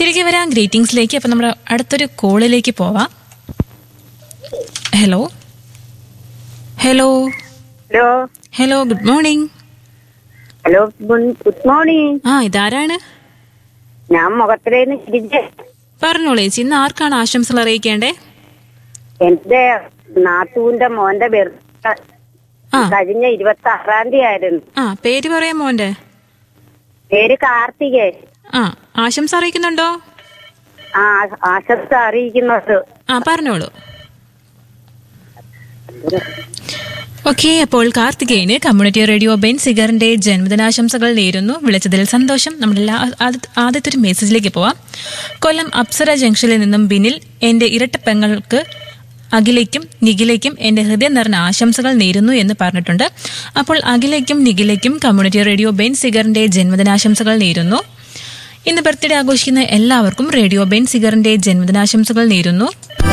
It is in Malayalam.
തിരികെ വരാം ഗ്രീറ്റിംഗ്സിലേക്ക് അപ്പൊ നമ്മുടെ അടുത്തൊരു കോളിലേക്ക് പോവാം hello hello hello hello good morning hello good morning ആ ഇതാരാണ് ഞാൻ മുഖത്തിലേന്ന് ഗിരിജ പറഞ്ഞോളൂ ചേച്ചി ഇന്ന് ആർക്കാണ് ആശംസകൾ അറിയിക്കേണ്ടേ എന്റെ നാത്തൂന്റെ മോന്റെ ബർത്ത്ഡേ ആ കഴിഞ്ഞ ഇരുപത്തി ആറാം തീയതി ആയിരുന്നു ആ പേര് പറയാം മോന്റെ പേര് കാർത്തികേയൻ ആ ആശംസ അറിയിക്കുന്നുണ്ടോ ആ ആശംസ അറിയിക്കുന്നത് ആ പറഞ്ഞോളൂ ഓക്കെ അപ്പോൾ കാർത്തികേയന് കമ്മ്യൂണിറ്റി റേഡിയോ ബെൻ സിഗറിന്റെ ജന്മദിനാശംസകൾ നേരുന്നു വിളിച്ചതിൽ സന്തോഷം നമ്മുടെ എല്ലാ ആദ്യ- ആദ്യത്തെ ഒരു മെസ്സേജിലേക്ക് പോവാം കൊല്ലം അപ്സര ജംഗ്ഷനിൽ നിന്നും ബിനിൽ എന്റെ ഇരട്ട പെങ്ങൾക്ക് അഖിലേക്കും നിഖിലേക്കും എന്റെ ഹൃദയം നിറഞ്ഞ ആശംസകൾ നേരുന്നു എന്ന് പറഞ്ഞിട്ടുണ്ട് അപ്പോൾ അഖിലേക്കും നിഖിലേക്കും കമ്മ്യൂണിറ്റി റേഡിയോ ബെൻ സിഗറിന്റെ ജന്മദിനാശംസകൾ നേരുന്നു ഇന്ന് ബർത്ത്ഡേ ആഘോഷിക്കുന്ന എല്ലാവർക്കും റേഡിയോ ബെൻ സിഗറിന്റെ ജന്മദിനാശംസകൾ നേരുന്നു